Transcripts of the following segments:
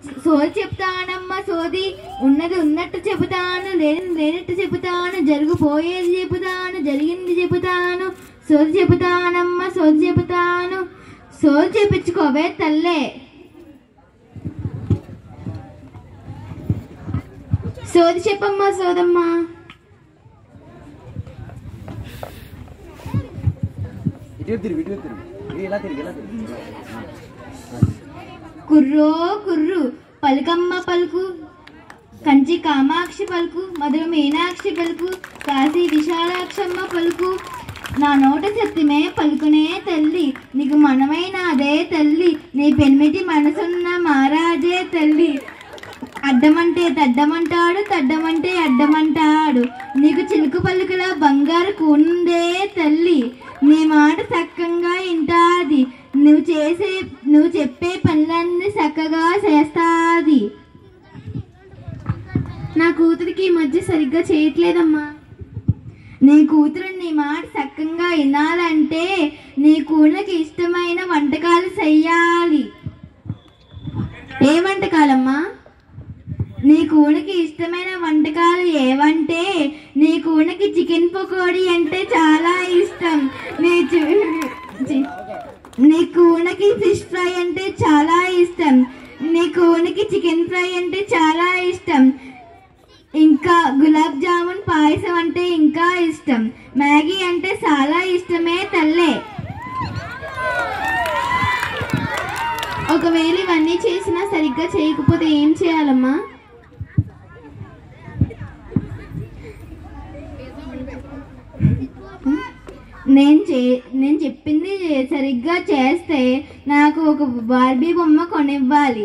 సోది చెప్తానమ్మా సోది ఉన్నది ఉన్నట్టు చెబుతాను లేని లేనట్టు చెబుతాను జరిగిపోయేది చెబుతాను జరిగింది చెబుతాను సోది చెబుతానమ్మా సోది చెబుతాను సోది చెప్పించుకోవే తల్లే సోది చెప్పమ్మా సోదమ్మా ఇటు తిరిగి ఇటు తిరిగి ఇది ఇలా తిరిగి ఇలా తిరిగి కుర్రో కుర్రు పలుకమ్మ పలుకు కంచి కామాక్షి పలుకు మధుర మీనాక్షి పలుకు కాశీ విశాలాక్షమ్మ పలుకు నా నోట సత్యమే పలుకునే తల్లి నీకు మనమైన అదే తల్లి నీ పెనిమిటి మనసున్న మారాజే తల్లి అడ్డమంటే తడ్డమంటాడు తడ్డమంటే అడ్డమంటాడు నీకు చిలుకు పలుకుల బంగారు కూనుందే తల్లి నీ మాట చక్కగా ఇంటాది నువ్వు చేసే నువ్వు చెప్పే పనులన్నీ చక్కగా చేస్తాది నా కూతురికి ఈ మధ్య సరిగ్గా చేయట్లేదమ్మా నీ కూతురు నీ మాట చక్కగా వినాలంటే నీ కూతురికి ఇష్టమైన వంటకాలు చెయ్యాలి ఏ వంటకాలమ్మా నీ కూనకి ఇష్టమైన వంటకాలు ఏవంటే నీ కూనకి చికెన్ పకోడీ అంటే చాలా ఇష్టం నీ చు- చి- నీ కూనకి ఫిష్ ఫ్రై అంటే చాలా ఇష్టం నీ కూనకి చికెన్ ఫ్రై అంటే చాలా ఇష్టం ఇంకా గులాబ్ జామున్ పాయసం అంటే ఇంకా ఇష్టం మ్యాగీ అంటే చాలా ఇష్టమే తల్లే ఒకవేళ ఇవన్నీ చేసినా సరిగ్గా చేయకపోతే ఏం చేయాలమ్మా నేను చే నేను చెప్పింది సరిగ్గా చేస్తే నాకు ఒక బార్బీ బొమ్మ కొనివ్వాలి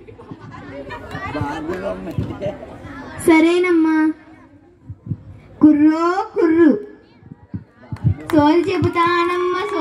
బాగా గమ్మంటే సరేనమ్మా కుర్రో కుర్రు సోది చెబుతానమ్మా